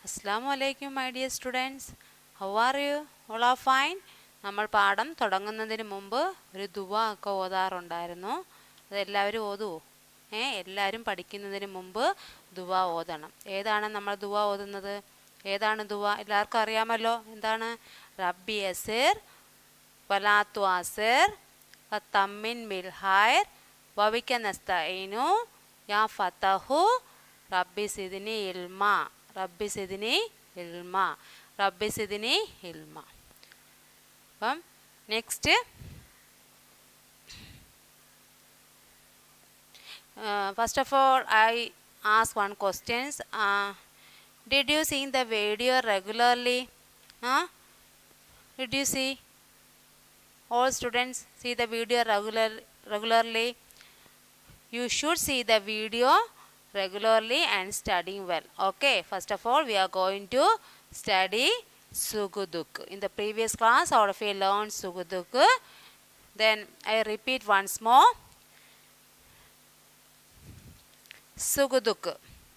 അസ്സാം വലൈക്കും my dear students how are you all are fine നമ്മൾ പാഠം തുടങ്ങുന്നതിന് മുമ്പ് ഒരു ദുവ ഒക്കെ ഓതാറുണ്ടായിരുന്നു അത് എല്ലാവരും ഓതുവോ ഏ എല്ലാവരും പഠിക്കുന്നതിന് മുമ്പ് ദുവ ഓതണം ഏതാണ് നമ്മൾ ദുവ ഓതുന്നത് ഏതാണ് ദുവ എല്ലാവർക്കും അറിയാമല്ലോ എന്താണ് റബ്ബി അസിർ വലാത്തു അസിർ തമ്മിൻ മിൽഹായർ വവിക്ക നസ്തൈനു യാ ഫതഹു റബ്ബി സിദിനി ഇൽമ റബ്ബി സിദിനി ഇൽമ റബ്ബി സിദിനി ഇൽമ അപ്പം next first of all I ask one questions did you seen the video regularly did you see all students see the video regular regularly you should see the video regularly and studying well okay first of all we are going to study suguduk in the previous class all of you learned suguduk then i repeat once more suguduk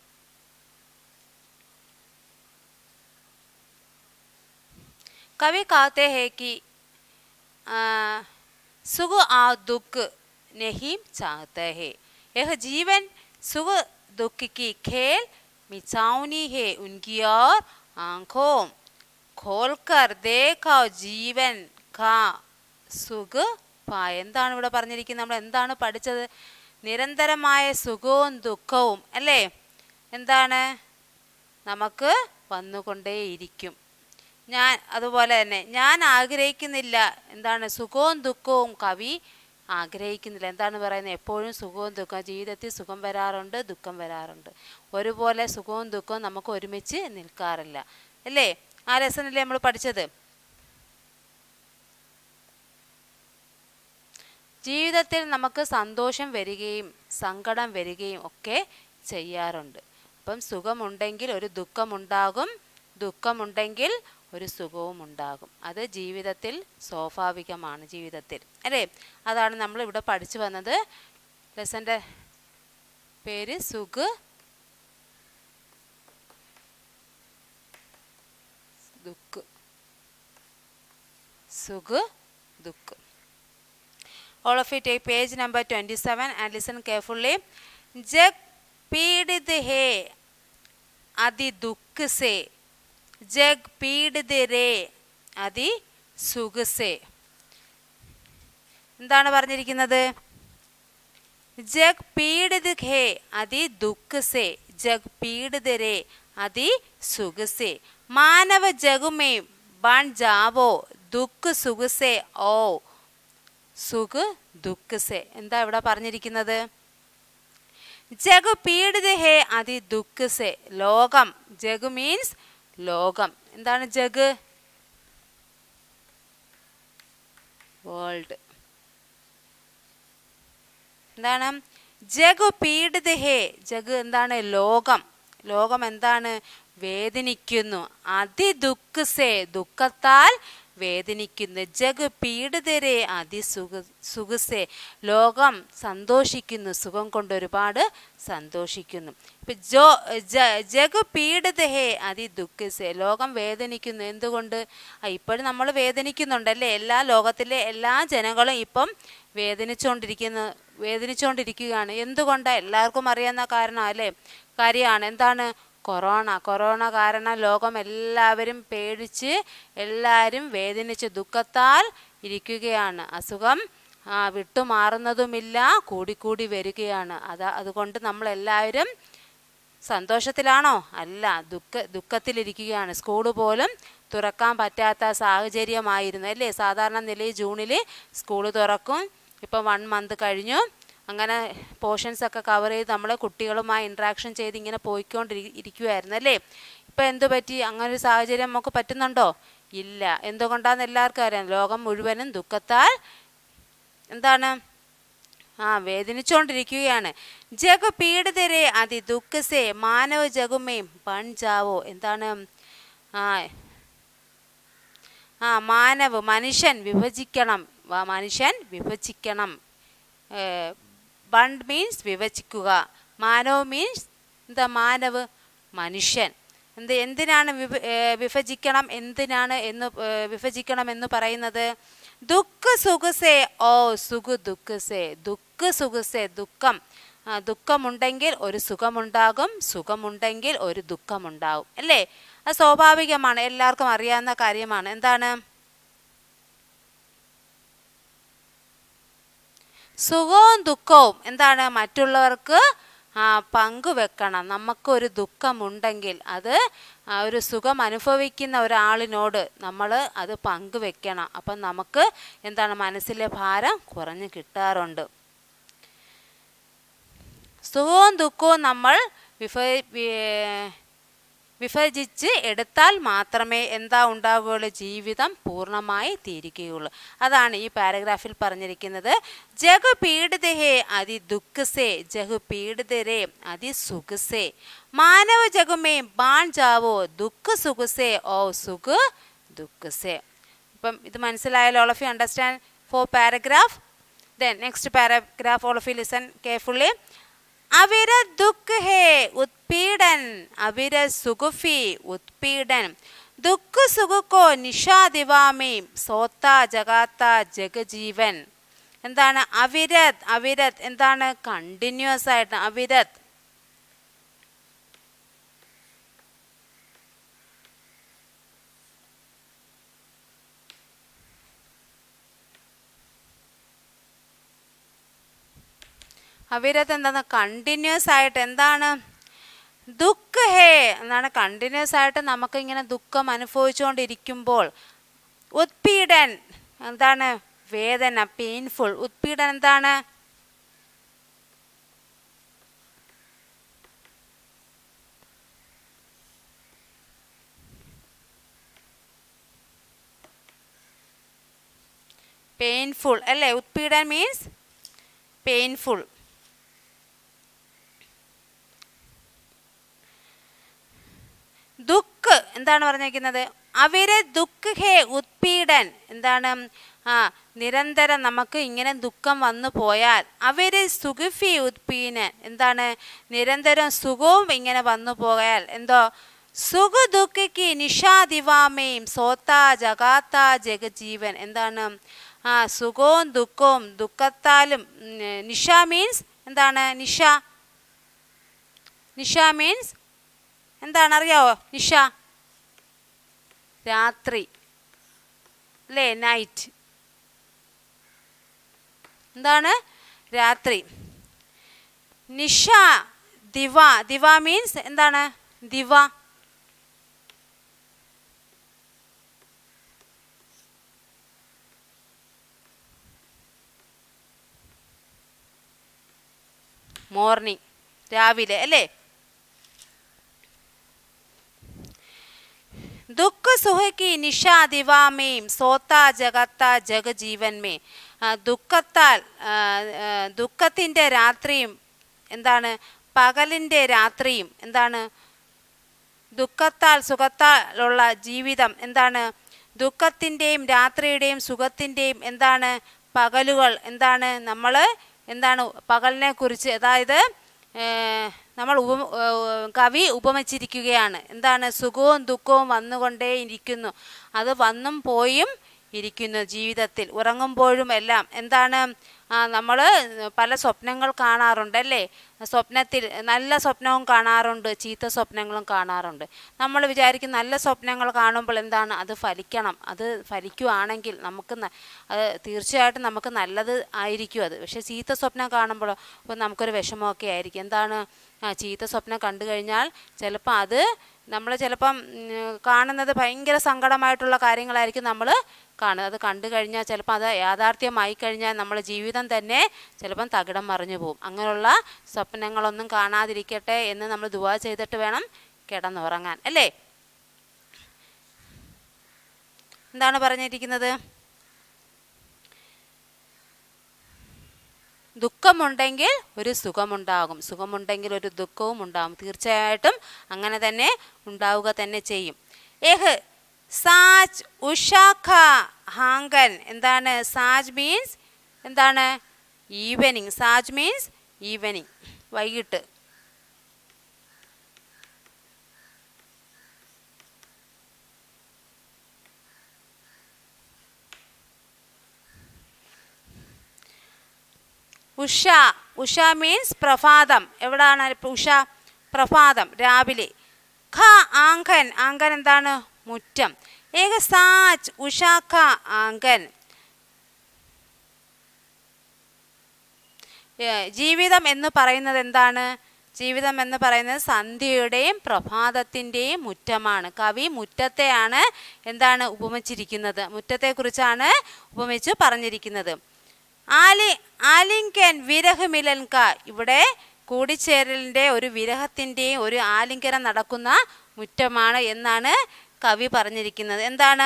कवि कहते हैं कि सुख और दुख नहीं चाहते हैं यह जीवन सुख दुख की खेल मिचावनी है उनकी और आंखों खोलकर देखो ജീവൻ കാ സുഖ എന്താണ് ഇവിടെ പറഞ്ഞിരിക്കുന്നത് നമ്മൾ എന്താണ് പഠിച്ചത് നിരന്തരമായ സുഖവും ദുഃഖവും അല്ലേ എന്താണ് നമുക്ക് വന്നുകൊണ്ടേയിരിക്കും ഞാൻ അതുപോലെ തന്നെ ഞാൻ ആഗ്രഹിക്കുന്നില്ല എന്താണ് സുഖവും ദുഃഖവും കവി ആഗ്രഹിക്കുന്നില്ല എന്താണ് പറയുന്നത് എപ്പോഴും സുഖവും ദുഃഖവും ജീവിതത്തിൽ സുഖം വരാറുണ്ട് ദുഃഖം വരാറുണ്ട് ഒരുപോലെ സുഖവും ദുഃഖവും നമുക്ക് ഒരുമിച്ച് നിൽക്കാറില്ല അല്ലേ ആ ലെസണല്ലേ നമ്മൾ പഠിച്ചത് ജീവിതത്തിൽ നമുക്ക് സന്തോഷം വരികയും സങ്കടം വരികയും ഒക്കെ ചെയ്യാറുണ്ട് അപ്പം സുഖമുണ്ടെങ്കിൽ ഒരു ദുഃഖമുണ്ടാകും ദുഃഖമുണ്ടെങ്കിൽ ഒരു സുഖവും ഉണ്ടാകും അത് ജീവിതത്തിൽ സ്വാഭാവികമാണ് ജീവിതത്തിൽ അല്ലേ അതാണ് നമ്മൾ ഇവിടെ പഠിച്ചു വന്നത് ലെസൻ്റെ പേര് Sukh Dukh Sukh Dukh all of you take page number 27 and listen carefully जग पीड़ित है अति दुख से जग पीड़ित रे അതി സുഖസേ എന്താണ് പറഞ്ഞിരിക്കുന്നത് ജഗ് പീഡിത് ഹേ അതി ദുഃഖസേ ജഗ് പീഡിത് രേ അതി സുഖസേ മാനവ ജഗുമേ ബൺ ജാവോ ദുഃഖ സുഖസേ ഓ സുഖ് ദുഃഖസേ എന്താ ഇവിടെ പറഞ്ഞിരിക്കുന്നത് ജഗ് പീഡിത് ഹേ അതി ദുഃഖസേ ലോകം ജഗ് മീൻസ് ലോകം എന്താണ് ജഗ് വേൾഡ് എന്താണ് ജഗ് പീഡിത് ഹേ ജഗ് എന്താണ് ലോകം ലോകം എന്താണ് വേദനിക്കുന്നു അതിദുഃഖസേ ദുഃഖത്താൽ വേദനിക്കുന്നു ജഗ് പീഡിതരെ അതിസുഖ സുഖസേ ലോകം സന്തോഷിക്കുന്നു സുഖം കൊണ്ട് ഒരുപാട് സന്തോഷിക്കുന്നു ഇപ്പൊ ജോ ജഗ് പീഡിത ഹേ അതി ദുഃഖസേ ലോകം വേദനിക്കുന്നു എന്തുകൊണ്ട് ഇപ്പോഴും നമ്മൾ വേദനിക്കുന്നുണ്ടല്ലേ എല്ലാ ലോകത്തിലെ എല്ലാ ജനങ്ങളും ഇപ്പം വേദനിച്ചുകൊണ്ടിരിക്കുന്ന വേദനിച്ചുകൊണ്ടിരിക്കുകയാണ് എന്തുകൊണ്ടാണ് എല്ലാവർക്കും അറിയാവുന്ന കാരണം അല്ലേ കാര്യമാണ് എന്താണ് കൊറോണ കൊറോണ കാരണം ലോകം എല്ലാവരും പേടിച്ച് എല്ലാവരും വേദനിച്ച് ദുഃഖത്താൽ ഇരിക്കുകയാണ് അസുഖം വിട്ടുമാറുന്നതുമില്ല കൂടിക്കൂടി വരികയാണ് അത് അതുകൊണ്ട് നമ്മളെല്ലാവരും സന്തോഷത്തിലാണോ അല്ല ദുഃഖ ദുഃഖത്തിലിരിക്കുകയാണ് സ്കൂൾ പോലും തുറക്കാൻ പറ്റാത്ത സാഹചര്യമായിരുന്നു അല്ലേ സാധാരണ നിലയിൽ ജൂണിൽ സ്കൂൾ തുറക്കും ഇപ്പം വൺ മന്ത് കഴിഞ്ഞു അങ്ങനെ പോർഷൻസ് ഒക്കെ കവർ ചെയ്ത് നമ്മൾ കുട്ടികളുമായി ഇൻട്രാക്ഷൻ ചെയ്ത് ഇങ്ങനെ പോയിക്കൊണ്ടിരി ഇരിക്കുമായിരുന്നു അല്ലേ ഇപ്പം എന്തു പറ്റി അങ്ങനെ ഒരു സാഹചര്യം നമുക്ക് പറ്റുന്നുണ്ടോ ഇല്ല എന്തുകൊണ്ടാന്ന് എല്ലാവർക്കും അറിയാം ലോകം മുഴുവനും ദുഃഖത്താൽ എന്താണ് ആ വേദനിച്ചുകൊണ്ടിരിക്കുകയാണ് ജഗ പീഡിതരെ അതി ദുഃഖസേ മാനവ ജഗുമേം പൺജാവോ എന്താണ് ആ ആ മാനവ് മനുഷ്യൻ വിഭജിക്കണം മനുഷ്യൻ വിഭജിക്കണം ബണ്ട് മീൻസ് വിഭജിക്കുക മാനവ് മീൻസ് എന്താ മാനവ് മനുഷ്യൻ എന്ത് എന്തിനാണ് വിഭ ഏ, വിഭജിക്കണം എന്തിനാണ് എന്ന് ഏ, വിഭജിക്കണം എന്ന് പറയുന്നത് ദുഃഖ സുഖസേ ഓ സുഖു ദുഃഖസേ ദുഃഖ സുഖസേ ദുഃഖം ആ, ദുഃഖമുണ്ടെങ്കിൽ ഒരു സുഖമുണ്ടാകും സുഖമുണ്ടെങ്കിൽ ഒരു ദുഃഖമുണ്ടാകും അല്ലേ അത് സ്വാഭാവികമാണ് എല്ലാവർക്കും അറിയാവുന്ന കാര്യമാണ് എന്താണ് സുഖവും ദുഃഖവും എന്താണ് മറ്റുള്ളവർക്ക് ആ, പങ്കുവെക്കണം നമുക്കൊരു ദുഃഖമുണ്ടെങ്കിൽ അത് ആ, ഒരു സുഖം അനുഭവിക്കുന്ന ഒരാളിനോട് നമ്മൾ അത് പങ്കുവെക്കണം അപ്പം നമുക്ക് എന്താണ് മനസ്സിലെ ഭാരം കുറഞ്ഞു കിട്ടാറുണ്ട് സുഖവും ദുഃഖവും നമ്മൾ വിഭ വി- വിഭജിച്ച് എടുത്താൽ മാത്രമേ എന്താ ഉണ്ടാവുകയുള്ളൂ ജീവിതം പൂർണ്ണമായി തീരുകയുള്ളൂ അതാണ് ഈ പാരഗ്രാഫിൽ പറഞ്ഞിരിക്കുന്നത് ജഗു പീഡിതഹേ അതി ദുഃഖസേ ജഗു പീഡിതരേ അതി സുഖസേ മാനവ ജഗുമേ ബാൺ ജാവോ ദുഃഖ സുഖസേ ഓ സുഖ ദുഃഖസേ ഇപ്പം ഇത് മനസ്സിലായാലോ all of you understand four paragraph then next paragraph all of you listen carefully अविरत दुख है उत्पीड़न अविरत सुगुफी उत्पीड़न ദുഃഖ സുഖക്കോ നിഷാദിവാമി സോത്ത ജഗാത്ത ജഗജീവൻ എന്താണ് അവിരത് അവിരത് എന്താണ് കണ്ടിന്യൂസ് ആയിട്ട് അവിരത് അവിരത് എന്താണ് കണ്ടിന്യൂസ് ആയിട്ട് എന്താണ് ദുഃഖ ഹേ എന്നാണ് കണ്ടിന്യൂസ് ആയിട്ട് നമുക്ക് ഇങ്ങനെ ദുഃഖം അനുഭവിച്ചുകൊണ്ടിരിക്കുമ്പോൾ ഉത്പീഡൻ എന്താണ് വേദന പെയിൻഫുൾ ഉത്പീഡൻ എന്താണ് പെയിൻഫുൾ അല്ലേ ഉത്പീഡൻ മീൻസ് പെയിൻഫുൾ ദുഃഖ് എന്താണ് പറഞ്ഞിരിക്കുന്നത് അവരെ ദുഃഖ് ഹേ ഉത്പീഡൻ എന്താണ് ആ നിരന്തരം നമുക്ക് ഇങ്ങനെ ദുഃഖം വന്നു പോയാൽ അവര് സുഖഫി ഉത്പീനൻ എന്താണ് നിരന്തരം സുഖവും ഇങ്ങനെ വന്നു പോയാൽ എന്തോ സുഖ ദുഃഖിക്ക് നിഷാദിവാമയും സോത്ത ജഗാത്ത ജഗജീവൻ എന്താണ് ആ സുഖവും ദുഃഖവും ദുഃഖത്താലും ഉം, നിഷ മീൻസ് എന്താണ് നിഷ നിഷ മീൻസ് എന്താണ് അറിയാവോ നിഷ രാത്രി അല്ലേ നൈറ്റ് എന്താണ് രാത്രി നിഷ ദിവ ദിവ മീൻസ് എന്താണ് ദിവ മോർണിംഗ് രാവിലെ അല്ലേ ദുഃഖ സുഖക്കി നിഷാ ദിവാമേം സോത്ത ജഗത്ത ജഗജീവന്മേ ആ, ദുഃഖത്താൽ ആ, ആ, ദുഃഖത്തിൻ്റെ രാത്രിയും എന്താണ് പകലിൻ്റെ രാത്രിയും എന്താണ് ദുഃഖത്താൽ സുഖത്താലുള്ള ജീവിതം എന്താണ് ദുഃഖത്തിൻ്റെയും രാത്രിയുടെയും സുഖത്തിൻ്റെയും എന്താണ് പകലുകൾ എന്താണ് നമ്മൾ എന്താണ് പകലിനെ കുറിച്ച് അതായത് ഏർ, നമ്മൾ ഉപ ഏർ, കവി ഉപമിച്ചിരിക്കുകയാണ് എന്താണ് സുഖവും ദുഃഖവും വന്നുകൊണ്ടേ ഇരിക്കുന്നു അത് വന്നും പോയും ഇരിക്കുന്നു ജീവിതത്തിൽ ഉറങ്ങുമ്പോഴും എല്ലാം എന്താണ് നമ്മൾ പല സ്വപ്നങ്ങൾ കാണാറുണ്ട് അല്ലേ സ്വപ്നത്തിൽ നല്ല സ്വപ്നവും കാണാറുണ്ട് ചീത്ത സ്വപ്നങ്ങളും കാണാറുണ്ട് നമ്മൾ വിചാരിക്കും നല്ല സ്വപ്നങ്ങൾ കാണുമ്പോൾ എന്താണ് അത് ഫലിക്കണം അത് ഫലിക്കുവാണെങ്കിൽ നമുക്ക് ന- അത് തീർച്ചയായിട്ടും നമുക്ക് നല്ലത് ആയിരിക്കും അത് പക്ഷേ ചീത്ത സ്വപ്നം കാണുമ്പോൾ ഇപ്പോൾ നമുക്കൊരു വിഷമമൊക്കെ ആയിരിക്കും എന്താണ് ആ ചീത്ത സ്വപ്നം കണ്ടു കഴിഞ്ഞാൽ ചിലപ്പോൾ അത് നമ്മൾ ചിലപ്പം ഉം, കാണുന്നത് ഭയങ്കര സങ്കടമായിട്ടുള്ള കാര്യങ്ങളായിരിക്കും നമ്മൾ കാണുന്നത് അത് കണ്ടു കഴിഞ്ഞാൽ ചിലപ്പോൾ അത് യാഥാർത്ഥ്യമായി കഴിഞ്ഞാൽ നമ്മുടെ ജീവിതം തന്നെ ചിലപ്പം തകിടം മറിഞ്ഞു പോകും അങ്ങനെയുള്ള സ്വപ്നങ്ങളൊന്നും കാണാതിരിക്കട്ടെ എന്ന് നമ്മൾ ദുവാ ചെയ്തിട്ട് വേണം കിടന്നുറങ്ങാൻ അല്ലേ എന്താണ് പറഞ്ഞിരിക്കുന്നത് ദുഃഖമുണ്ടെങ്കിൽ ഒരു സുഖമുണ്ടാകും സുഖമുണ്ടെങ്കിൽ ഒരു ദുഃഖവും ഉണ്ടാകും തീർച്ചയായിട്ടും അങ്ങനെ തന്നെ ഉണ്ടാവുക തന്നെ ചെയ്യും ഏഹ് സാജ് ഉഷാഖ ഹാങ്കൻ എന്താണ് സാജ് മീൻസ് എന്താണ് ഈവനിങ് സാജ് മീൻസ് ഈവനിങ് വൈകിട്ട് ഉഷ ഉഷ മീൻസ് പ്രഭാതം എവിടാണ് ഉഷ പ്രഭാതം രാവിലെ ഖ ആങ്കൻ ആങ്കൻ എന്താണ് മുറ്റം ഏക സാച്ച് ഉഷ ഖ ആങ്കൻ ഏ, ജീവിതം എന്ന് പറയുന്നത് എന്താണ് ജീവിതം എന്ന് പറയുന്നത് സന്ധ്യയുടെയും പ്രഭാതത്തിൻ്റെയും മുറ്റമാണ് കവി മുറ്റത്തെയാണ് എന്താണ് ഉപമിച്ചിരിക്കുന്നത് മുറ്റത്തെക്കുറിച്ചാണ് ഉപമിച്ച് പറഞ്ഞിരിക്കുന്നത് ആലി ആലിങ്കൻ വിരഹമിലൻക ഇവിടെ കൂടിച്ചേരലിൻ്റെ ഒരു വിരഹത്തിൻ്റെയും ഒരു ആലിംഗനം നടക്കുന്ന മുറ്റമാണ് എന്നാണ് കവി പറഞ്ഞിരിക്കുന്നത് എന്താണ്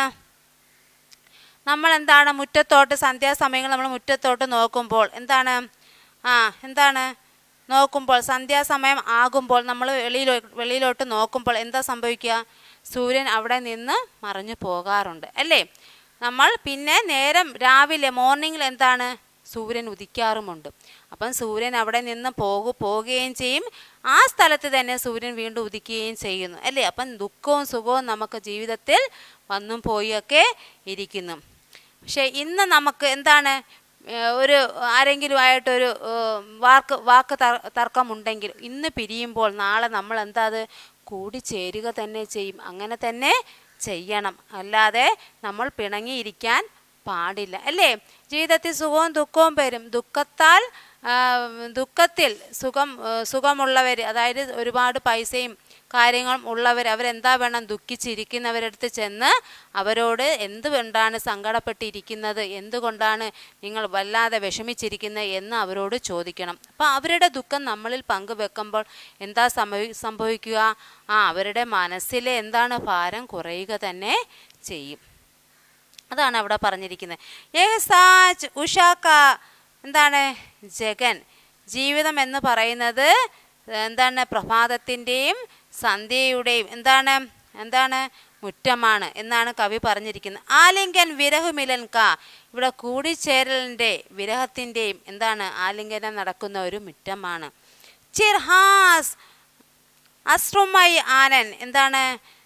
നമ്മൾ എന്താണ് മുറ്റത്തോട്ട് സന്ധ്യാസമയങ്ങൾ നമ്മൾ മുറ്റത്തോട്ട് നോക്കുമ്പോൾ എന്താണ് ആ എന്താണ് നോക്കുമ്പോൾ സന്ധ്യാസമയം ആകുമ്പോൾ നമ്മൾ വെളിയിലോ വെളിയിലോട്ട് നോക്കുമ്പോൾ എന്താ സംഭവിക്കുക സൂര്യൻ അവിടെ നിന്ന് മറഞ്ഞു പോകാറുണ്ട് അല്ലേ നമ്മൾ പിന്നെ നേരം രാവിലെ മോർണിംഗിൽ എന്താണ് സൂര്യൻ ഉദിക്കാറുമുണ്ട് അപ്പം സൂര്യൻ അവിടെ നിന്ന് പോകു പോവുകയും ചെയ്യും ആ സ്ഥലത്ത് തന്നെ സൂര്യൻ വീണ്ടും ഉദിക്കുകയും ചെയ്യുന്നു അല്ലേ അപ്പം ദുഃഖവും സുഖവും നമുക്ക് ജീവിതത്തിൽ വന്നും പോയൊക്കെ ഇരിക്കുന്നു പക്ഷേ ഇന്ന് നമുക്ക് എന്താണ് ഏഹ് ഒരു ആരെങ്കിലും ആയിട്ടൊരു ഏഹ് വാക്ക് വാക്ക് തർ തർക്കമുണ്ടെങ്കിൽ ഇന്ന് പിരിയുമ്പോൾ നാളെ നമ്മൾ എന്താ അത് കൂടിച്ചേരുക തന്നെ ചെയ്യും അങ്ങനെ തന്നെ ചെയ്യണം അല്ലാതെ നമ്മൾ പിണങ്ങിയിരിക്കാൻ പാടില്ല അല്ലേ ജീവിതത്തിൽ സുഖവും ദുഃഖവും വരും ദുഃഖത്താൽ ആ, ദുഃഖത്തിൽ സുഖം സുഖമുള്ളവർ അതായത് ഒരുപാട് പൈസയും കാര്യങ്ങളും ഉള്ളവർ അവരെന്താ വേണം ദുഃഖിച്ചിരിക്കുന്നവരടുത്ത് ചെന്ന് അവരോട് എന്തുകൊണ്ടാണ് സങ്കടപ്പെട്ടിരിക്കുന്നത് എന്തുകൊണ്ടാണ് നിങ്ങൾ വല്ലാതെ വിഷമിച്ചിരിക്കുന്നത് എന്ന് അവരോട് ചോദിക്കണം അപ്പോൾ അവരുടെ ദുഃഖം നമ്മളിൽ പങ്കുവെക്കുമ്പോൾ എന്താ സംഭവി സംഭവിക്കുക ആ അവരുടെ മനസ്സിലെ എന്താണ് ഭാരം കുറയുക തന്നെ ചെയ്യും അതാണ് അവിടെ പറഞ്ഞിരിക്കുന്നത് ഏഹസാച്ച് ഉഷാക്ക എന്താണ് ജഗൻ ജീവിതം എന്ന് പറയുന്നത് എന്താണ് പ്രഭാതത്തിൻ്റെയും സന്ധ്യയുടെയും എന്താണ് എന്താണ് മുറ്റമാണ് എന്നാണ് കവി പറഞ്ഞിരിക്കുന്നത് ആലിംഗൻ വിരഹുമിലൻ ക ഇവിടെ കൂടിച്ചേരലിൻ്റെ വിരഹത്തിൻ്റെയും എന്താണ് ആലിംഗനം നടക്കുന്ന ഒരു മുറ്റമാണ് ചിർഹാസ് അശ്രുമായി ആനൻ എന്താണ്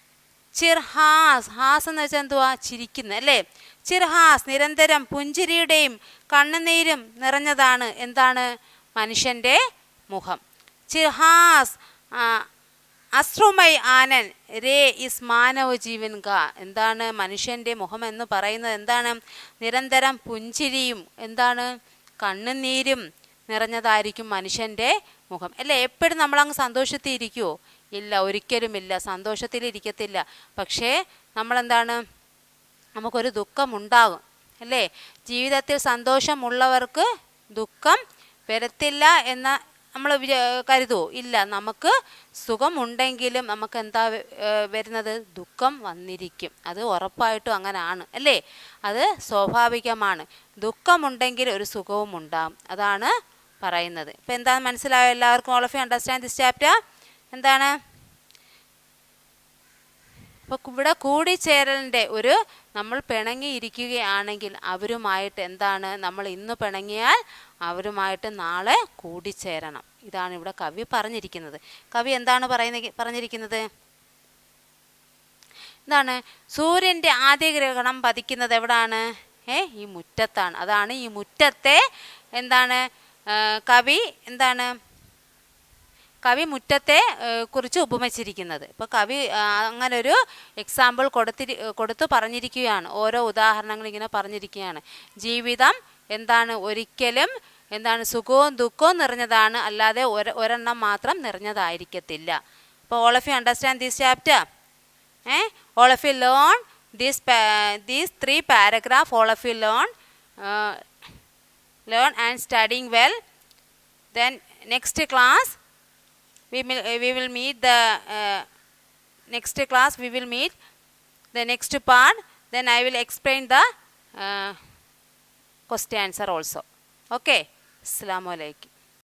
ചിർഹാസ് ഹാസ് എന്ന് വെച്ചാൽ എന്തുവാ ചിരിക്കുന്നത് അല്ലേ ചിർഹാസ് നിരന്തരം പുഞ്ചിരിയുടെയും കണ്ണുനീരും നിറഞ്ഞതാണ് എന്താണ് മനുഷ്യൻ്റെ മുഖം ചിർഹാസ് ആ, അശ്രുമൈ ആനൻ രേ ഇസ് മാനവ ജീവൻ ക എന്താണ് മനുഷ്യൻ്റെ മുഖം എന്ന് പറയുന്നത് എന്താണ് നിരന്തരം പുഞ്ചിരിയും എന്താണ് കണ്ണുനീരും നിറഞ്ഞതായിരിക്കും മനുഷ്യൻ്റെ മുഖം അല്ലേ എപ്പോഴും നമ്മളങ്ങ് സന്തോഷത്തിൽ ഇരിക്കുമോ ഇല്ല ഒരിക്കലുമില്ല സന്തോഷത്തിൽ ഇരിക്കത്തില്ല പക്ഷേ നമ്മളെന്താണ് നമുക്കൊരു ദുഃഖമുണ്ടാകും അല്ലേ ജീവിതത്തിൽ സന്തോഷമുള്ളവർക്ക് ദുഃഖം വരത്തില്ല എന്ന നമ്മൾ കരുതുമോ ഇല്ല നമുക്ക് സുഖമുണ്ടെങ്കിലും നമുക്ക് എന്താ വ- ഏർ വരുന്നത് ദുഃഖം വന്നിരിക്കും അത് ഉറപ്പായിട്ടും അങ്ങനെയാണ് അല്ലേ അത് സ്വാഭാവികമാണ് ദുഃഖമുണ്ടെങ്കിൽ ഒരു സുഖവും ഉണ്ടാകും അതാണ് പറയുന്നത് ഇപ്പം എന്താണ് മനസ്സിലായോ എല്ലാവർക്കും all of you understand this chapter എന്താണ് അപ്പോൾ ഇവിടെ കൂടിച്ചേരലിൻ്റെ ഒരു നമ്മൾ പിണങ്ങിയിരിക്കുകയാണെങ്കിൽ അവരുമായിട്ട് എന്താണ് നമ്മൾ ഇന്ന് പിണങ്ങിയാൽ അവരുമായിട്ട് നാളെ കൂടിച്ചേരണം ഇതാണ് ഇവിടെ കവി പറഞ്ഞിരിക്കുന്നത് കവി എന്താണ് പറയുന്ന പറഞ്ഞിരിക്കുന്നത് എന്താണ് സൂര്യൻ്റെ ആദ്യ ഗ്രഹണം പതിക്കുന്നത് എവിടാണ് ഏ ഈ മുറ്റത്താണ് അതാണ് ഈ മുറ്റത്തെ എന്താണ് ആ, കവി എന്താണ് കവി മുറ്റത്തെ ഏഹ്, കുറിച്ച് ഉപമിച്ചിരിക്കുന്നത് ഇപ്പോൾ കവി ആ, അങ്ങനെ ഒരു എക്സാമ്പിൾ കൊടുത്തിരി കൊടുത്തു പറഞ്ഞിരിക്കുകയാണ് ഓരോ ഉദാഹരണങ്ങൾ ഇങ്ങനെ പറഞ്ഞിരിക്കുകയാണ് ജീവിതം എന്താണ് ഒരിക്കലും എന്താണ് സുഖവും ദുഃഖവും നിറഞ്ഞതാണ് അല്ലാതെ ഒര ഒരെണ്ണം മാത്രം നിറഞ്ഞതായിരിക്കത്തില്ല അപ്പോൾ all of you understand this chapter eh? all of you learn this pa- these three paragraph all of you learn uh, learn and studying well then next class we will uh, we will meet the uh, next class we will meet the next part then i will explain the uh, question answer also okay assalamu alaikum